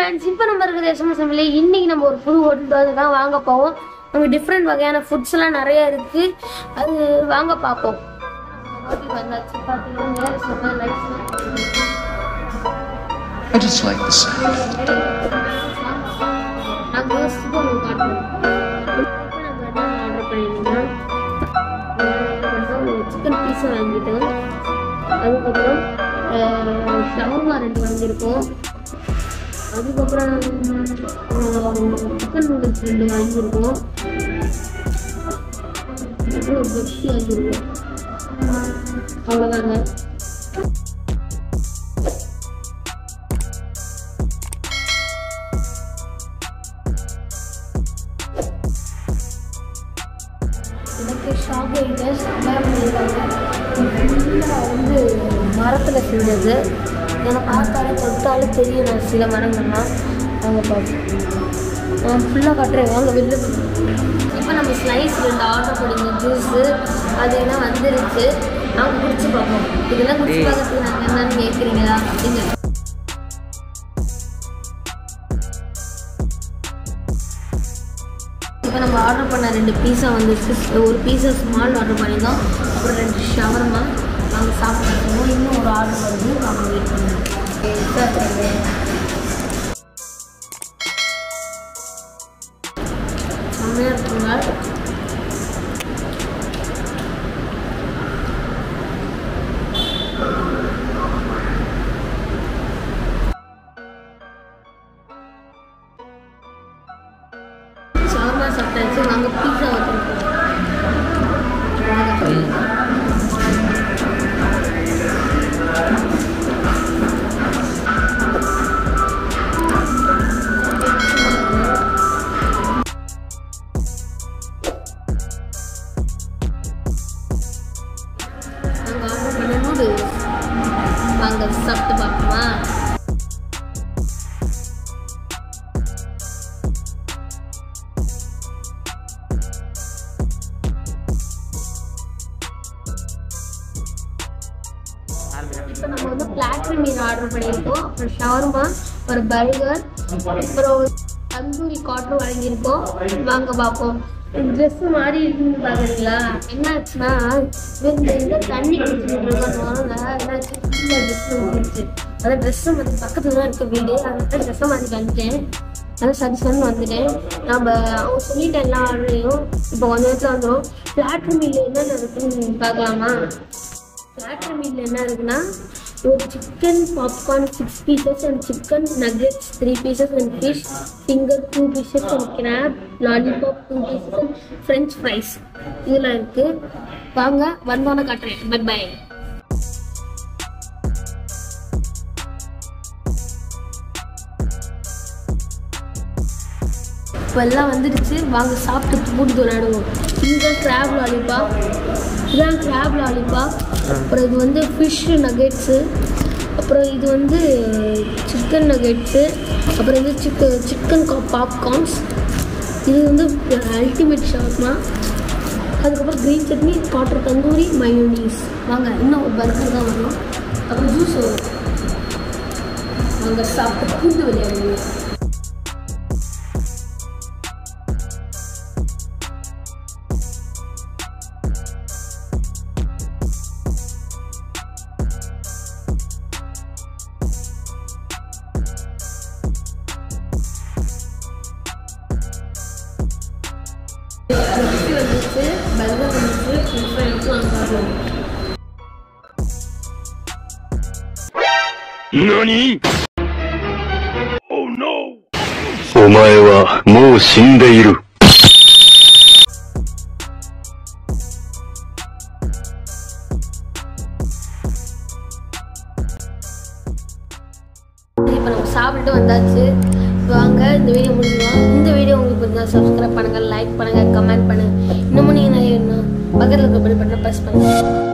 Friends இப்போ நம்ம இருக்கிற எஸ்எம்எஸ் ஃபேமிலி இன்னைக்கு நம்ம ஒரு புது ஹோட்டல் தான் வாங்க போவோம் அங்கே டிஃப்ரெண்ட் வகையான ஃபுட்ஸ் எல்லாம் நிறைய இருக்கு அது வாங்க பார்ப்போம் ஹோட்டல் வந்தாச்சு பார்த்தீங்கன்னா நேரம் செம்ம lights I just like the sound. நாங்கள் சூப்பர் காட்டுறோம் இப்போ நம்ம என்ன ஆர்டர் பண்ணியிருந்தோம் சிக்கன் பீஸா வாங்கிட்டோம் அதுக்கப்புறம் ஷவர்மா ரெண்டு வாங்கியிருக்கோம் அதுக்கப்புறம் சிக்கன் நூடுல்ஸ் ரெண்டு வாங்கியிருக்கோம் அப்புறம் பெப்சி வாங்கியிருக்கோம் அவ்வளோதாங்க எனக்கு ஷாக் ஆகிட்டேன் செம்மையாக பண்ணியிருக்காங்க ஃபுல்லாக வந்து மரத்தில் செஞ்சது என்னை பார்த்தாலே தொட்டாலே தெரியும் நான் சில மரங்கள்லாம் அவங்க பார்த்து நான் ஃபுல்லாக கட்டுறேன் வாங்க வெளில இப்போ நம்ம ஸ்லைஸ் ரெண்டு ஆர்டர் பண்ணிங்க ஜூஸு அது என்ன வந்துருச்சு அவங்க குடிச்சு பார்ப்போம் இதெல்லாம் குடிச்சு பார்க்கறதுக்கு நாங்கள் என்னன்னு கேட்குறீங்களா அப்படிங்க இப்போ நம்ம ஆர்டர் பண்ண ரெண்டு பீஸா வந்துச்சு ஒரு பீஸா ஸ்மால் ஆர்டர் பண்ணியிருந்தோம் அப்புறம் ரெண்டு ஷவர்மா நாங்கள் சாப்பிட்ருக்கோம் இன்னும் ஒரு ஆர்டர் வருது நாங்கள் வெயிட் பண்ணுவோம் செம்மையாக இருக்குங்க ஷவர்மா சாப்பிட்டாச்சு நாங்கள் பீஸா வச்சுருக்கோம் நாங்கள் ஆர்டர் பண்ண நூடுல்ஸ் வாங்க சாப்பிட்டு பார்ப்போமா இப்போ நம்ம வந்து பிளாட்ரி மீன் ஆர்டர் பண்ணியிருக்கோம் அப்புறம் ஷவர்மா ஒரு பர்கர் அப்புறம் தந்தூரி காட்டர் வாங்கியிருக்கோம் வாங்க பார்ப்போம் ட்ரெஸ் மாறி இருக்குன்னு பார்க்குறீங்களா என்னாச்சுன்னா இந்த இந்த தண்ணி குடிச்சிட்டு இருக்கனால என்னாச்சு ஃபுல்லாக ட்ரெஸ் வந்துருச்சு அந்த ட்ரெஸ்ஸை வந்து பக்கத்துல தான் இருக்க வீடு அதனால ட்ரெஸ்ஸை மாற்றி வந்துட்டேன் அதான் சரி சரின்னு வந்துட்டேன் நம்ம அவங்க சொல்லிட்டேன் எல்லா ஆர்டரையும் இப்போ கொஞ்ச நேரத்தில் வந்துடும் பிளாட்ரி மீல் என்னென்ன இருக்குன்னு பார்க்கலாமா பிளாட்டர் மீல்ல என்ன இருக்குன்னா ஒரு chicken popcorn six pieces and chicken nuggets three pieces and fish finger two pieces and crab lollipop two pieces and French fries இதெல்லாம் இருக்கு வாங்க வந்தோன்னே காட்டுறேன் பை பை இப்போ எல்லாம் வந்துடுச்சு வாங்க சாப்பிட்டு மூடி விளையாடுவோம் இந்த கிராப் லாலிபாப் இதுதான் கிராப் லாலிபாப் அப்புறம் இது வந்து ஃபிஷ் நகெட்ஸு அப்புறம் இது வந்து சிக்கன் நகெட்ஸு அப்புறம் இது சிக்க சிக்கன் பாப்கார்ன்ஸ் இது வந்து அல்டிமேட் ஷார்மா அதுக்கப்புறம் க்ரீன் சட்னி காட்டர் தந்தூரி மயோனீஸ் வாங்க இன்னும் ஒரு பர்கர் தான் வரும் அப்புறம் ஜூஸ் வரும் வாங்க சாப்பிட்டு கூண்டு விளையாடுவோம் மிக்ஸி வந்துச்சு பர்கர் வந்துச்சு ஃபிஷ் ஃப்ரைஸ் வாங்க பார்ப்போம் 何お前はもう死んでいる。 இப்போ நம்ம சாப்பிட்டு வந்தாச்சு வாங்க இந்த வீடியோ முடிஞ்சுக்கலாம் இந்த வீடியோ உங்களுக்கு பிடிச்சா சப்ஸ்கிரைப் பண்ணுங்கள் லைக் பண்ணுங்கள் கமெண்ட் பண்ணுங்கள் இன்னமும் நீங்கள் பக்கத்தில் இருக்க பெல் பட்டனை ப்ரெஸ் பண்ணுங்கள்